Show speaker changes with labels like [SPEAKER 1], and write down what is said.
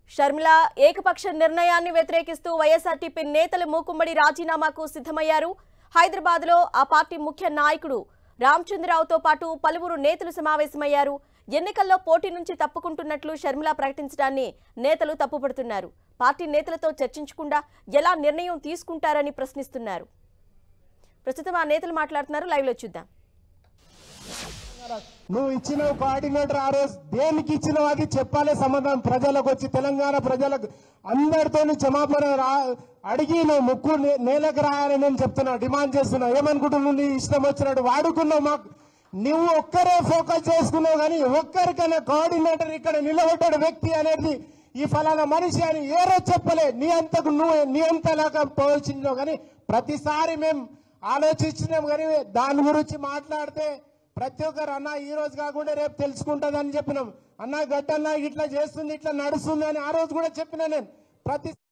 [SPEAKER 1] షర్మిల ఏకపక్ష నిర్ణయాన్ని వ్యతిరేకిస్తూ వైఎస్ఆర్టీపీ నేతలు మూకుమ్మడి రాజీనామాకు సిద్ధమయ్యారు హైదరాబాద్ లో ఆ పార్టీ ముఖ్య నాయకుడు రామచంద్రరావుతో పాటు పలువురు నేతలు సమావేశమయ్యారు ఎన్నికల్లో పోటీ నుంచి తప్పుకుంటున్నట్లు షర్మిల ప్రకటించడాన్ని నేతలు తప్పుపడుతున్నారు పార్టీ నేతలతో చర్చించకుండా ఎలా నిర్ణయం తీసుకుంటారని ప్రశ్నిస్తున్నారు ప్రస్తుతం ఆ నేతలు మాట్లాడుతున్నారు లైవ్ లో చూద్దాం
[SPEAKER 2] నువ్వు ఇచ్చిన కోఆర్డినేటర్ ఆ రోజు దేనికి ఇచ్చినావు అది చెప్పాలి సమాధానం ప్రజలకు వచ్చి తెలంగాణ ప్రజలకు అందరితో క్షమాపణ రా అడిగి నువ్వు ముక్కు నే- నేలకు రాయాలని నేను చెప్తున్నా డిమాండ్ చేస్తున్నా ఏమనుకుంటున్నావు నీ ఇష్టం వచ్చినట్టు వాడుకున్నావు మాకు నువ్వు ఒక్కరే ఫోకస్ చేసుకున్నావు కానీ ఒక్కరికైనా కోఆర్డినేటర్ ఇక్కడ నిలబడ్డాడు వ్యక్తి అనేది ఈ ఫలానా మనిషి అని ఏ రోజు చెప్పలే నీ అంతకు నువ్వు నీ అంతలాగా పోల్చినావు కానీ ప్రతిసారి మేము ఆలోచించినాం కానీ దాని గురించి మాట్లాడితే ప్రతి ఒక్కరు అన్న ఈ రోజు కాకుండా రేపు తెలుసుకుంటుందని చెప్పినాం అన్న గట్టన్న ఇట్లా చేస్తుంది ఇట్లా నడుస్తుంది అని ఆ రోజు కూడా చెప్పిన నేను ప్రతి